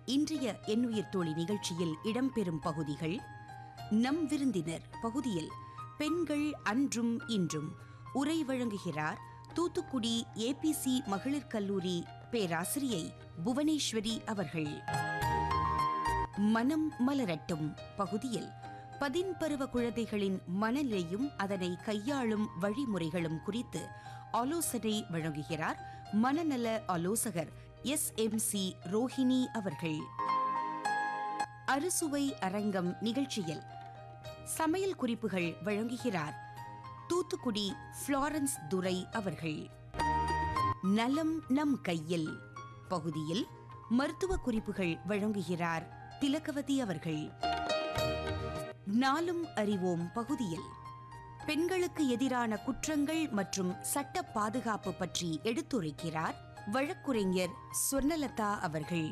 இன்றைய எண்ணுயிர் தோழி நிகழ்ச்சியில் இடம்பெறும் பகுதிகள் நம் விருந்தினர் பகுதியில் பெண்கள் அன்றும் இன்றும் உரை வழங்குகிறார் தூத்துக்குடி ஏபிசி மகளிர் கல்லூரி பேராசிரியை புவனேஸ்வரி அவர்கள் மனம் மலரட்டும் பகுதியில் பதின்பருவ குழந்தைகளின் மனநிலையும் அதனை கையாளும் வழிமுறைகளும் குறித்து ஆலோசனை வழங்குகிறார் மனநல ஆலோசகர் எஸ் எம் சி ரோஹிணி அவர்கள் அறுசுவை அரங்கம் நிகழ்ச்சியில் சமையல் குறிப்புகள் வழங்குகிறார் தூத்துக்குடி ஃப்ளாரன்ஸ் துரை அவர்கள் நலம் நம் கையில் பகுதியில் மருத்துவ குறிப்புகள் வழங்குகிறார் திலகவதி அவர்கள் நாளும் அறிவோம் பகுதியில் பெண்களுக்கு எதிரான குற்றங்கள் மற்றும் சட்ட பாதுகாப்பு பற்றி எடுத்துரைக்கிறார் வழக்குரைஞர் சொர்ணலதா அவர்கள்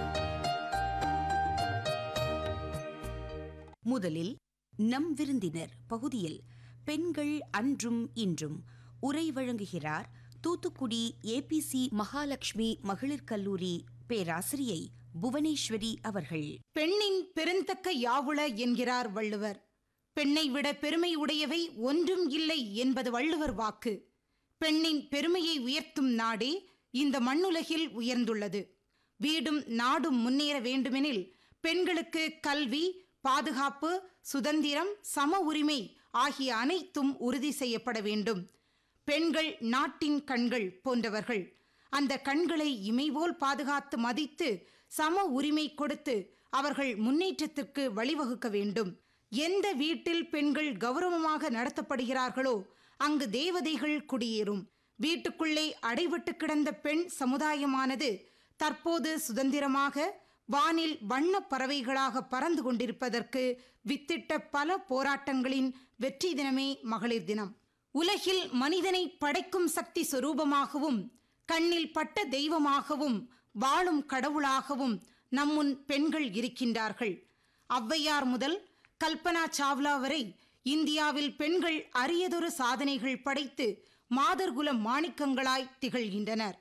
முதலில் நம் விருந்தினர் பகுதியில் பெண்கள் அன்றும் இன்றும் உரை வழங்குகிறார் தூத்துக்குடி ஏபிசி மகாலட்சுமி மகளிர் கல்லூரி பேராசிரியை புவனேஸ்வரி அவர்கள் பெண்ணின் பெருந்தக்க யாவுள என்கிறார் வள்ளுவர் பெண்ணை விட பெருமை உடையவை ஒன்றும் இல்லை என்பது வள்ளுவர் வாக்கு பெண்ணின் பெருமையை உயர்த்தும் நாடே இந்த மண்ணுலகில் உயர்ந்துள்ளது வீடும் நாடும் முன்னேற வேண்டுமெனில் பெண்களுக்கு கல்வி பாதுகாப்பு சுதந்திரம் சம உரிமை ஆகிய அனைத்தும் உறுதி செய்யப்பட வேண்டும் பெண்கள் நாட்டின் கண்கள் போன்றவர்கள் அந்த கண்களை இமைபோல் பாதுகாத்து மதித்து சம உரிமை கொடுத்து அவர்கள் முன்னேற்றத்திற்கு வழிவகுக்க வேண்டும் எந்த வீட்டில் பெண்கள் கௌரவமாக நடத்தப்படுகிறார்களோ அங்கு தேவதைகள் குடியேறும் வீட்டுக்குள்ளே அடைபட்டு கிடந்த பெண் சமுதாயமானது தற்போது சுதந்திரமாக வானில் வண்ணப் பறவைகளாக பறந்து கொண்டிருப்பதற்கு வித்திட்ட பல போராட்டங்களின் வெற்றி தினமே மகளிர் தினம் உலகில் மனிதனை படைக்கும் சக்தி சொரூபமாகவும் கண்ணில் பட்ட தெய்வமாகவும் வாழும் கடவுளாகவும் நம்முன் பெண்கள் இருக்கின்றார்கள் ஔவையார் முதல் கல்பனா சாவ்லா வரை இந்தியாவில் பெண்கள் அரியதொரு சாதனைகள் படைத்து மாதர்குல மாணிக்கங்களாய் திகழ்கின்றனர்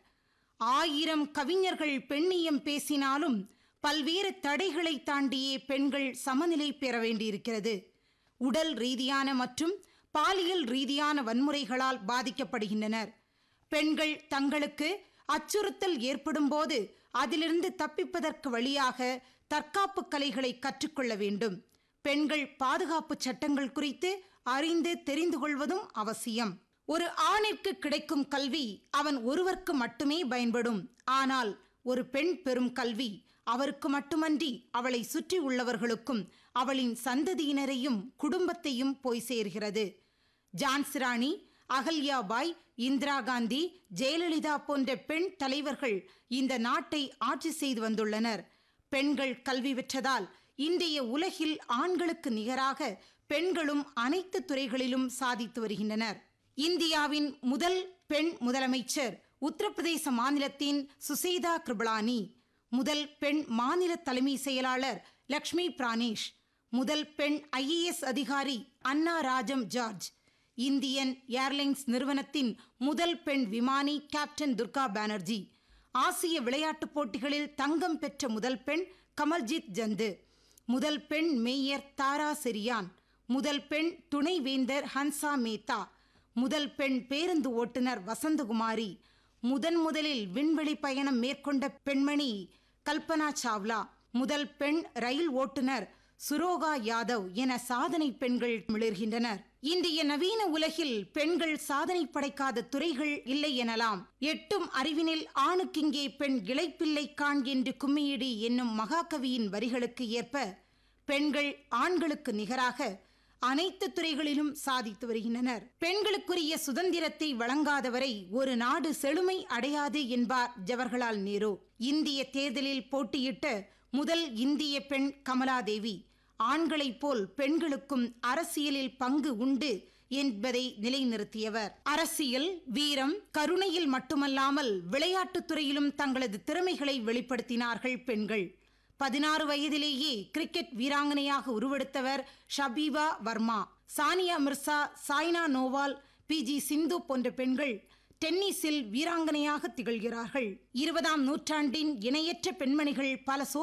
ஆயிரம் கவிஞர்கள் பெண்ணியம் பேசினாலும் பல்வேறு தடைகளை தாண்டியே பெண்கள் சமநிலை பெற வேண்டியிருக்கிறது உடல் ரீதியான மற்றும் பாலியல் ரீதியான வன்முறைகளால் பாதிக்கப்படுகின்றனர் பெண்கள் தங்களுக்கு அச்சுறுத்தல் ஏற்படும் போது அதிலிருந்து தப்பிப்பதற்கு வழியாக தற்காப்பு கலைகளை கற்றுக்கொள்ள வேண்டும் பெண்கள் பாதுகாப்பு சட்டங்கள் குறித்து அறிந்து தெரிந்து கொள்வதும் அவசியம் ஒரு ஆணிற்கு கிடைக்கும் கல்வி அவன் ஒருவருக்கு மட்டுமே பயன்படும் ஆனால் ஒரு பெண் பெறும் கல்வி அவருக்கு மட்டுமன்றி அவளை சுற்றி உள்ளவர்களுக்கும் அவளின் சந்ததியினரையும் குடும்பத்தையும் போய் சேர்கிறது ஜான்சிராணி அகல்யாபாய் இந்திரா காந்தி ஜெயலலிதா போன்ற பெண் தலைவர்கள் இந்த நாட்டை ஆட்சி செய்து வந்துள்ளனர் பெண்கள் கல்வி பெற்றதால் இன்றைய உலகில் ஆண்களுக்கு நிகராக பெண்களும் அனைத்து துறைகளிலும் சாதித்து வருகின்றனர் இந்தியாவின் முதல் பெண் முதலமைச்சர் உத்தரப்பிரதேச மாநிலத்தின் சுசேதா கிருபலானி முதல் பெண் மாநில தலைமை செயலாளர் லக்ஷ்மி பிரானேஷ் முதல் பெண் ஐஏஎஸ் அதிகாரி Anna Rajam George Indian Airlines நிறுவனத்தின் முதல் பெண் விமானி கேப்டன் துர்கா பானர்ஜி ஆசிய விளையாட்டுப் போட்டிகளில் தங்கம் பெற்ற முதல் பெண் கமல்ஜித் ஜந்து முதல் பெண் மேயர் தாரா செரியான் முதல் பெண் துணைவேந்தர் ஹன்சா மேத்தா முதல் பெண் பேருந்து ஓட்டுநர் வசந்தகுமாரி முதன் முதலில் விண்வெளி பயணம் மேற்கொண்ட பெண்மணி கல்பனா சாவ்லா முதல் பெண் ரயில் ஓட்டுநர் சுரோகா யாதவ் என சாதனை பெண்கள் மிளர்கின்றனர் இன்றைய நவீன உலகில் பெண்கள் சாதனை படைக்காத துறைகள் இல்லை எனலாம் எட்டும் அறிவினில் ஆணுக்கிங்கே பெண் இளைப்பிள்ளை காண் என்று கும்மியிடி என்னும் மகாகவியின் வரிகளுக்கு ஏற்ப பெண்கள் ஆண்களுக்கு நிகராக அனைத்து துறைகளிலும் சாதித்து வருகின்றனர் பெண்களுக்குரிய சுதந்திரத்தை வழங்காதவரை ஒரு நாடு செழுமை அடையாது என்பார் ஜவஹர்லால் நேரு இந்திய தேர்தலில் போட்டியிட்ட முதல் இந்திய பெண் கமலாதேவி ஆண்களைப் போல் பெண்களுக்கும் அரசியலில் பங்கு உண்டு என்பதை நிலைநிறுத்தியவர் அரசியல் வீரம் கருணையில் மட்டுமல்லாமல் விளையாட்டுத் துறையிலும் தங்களது திறமைகளை வெளிப்படுத்தினார்கள் பெண்கள் பதினாறு வயதிலேயே கிரிக்கெட் வீராங்கனையாக உருவெடுத்தவர் ஷபீபா வர்மா சானியா மிர்சா சாய்னா நோவால் பி ஜி சிந்து போன்ற பெண்கள் டென்னிஸில் வீராங்கனையாக திகழ்கிறார்கள் இருபதாம் நூற்றாண்டின் இணையற்ற பெண்மணிகள் பல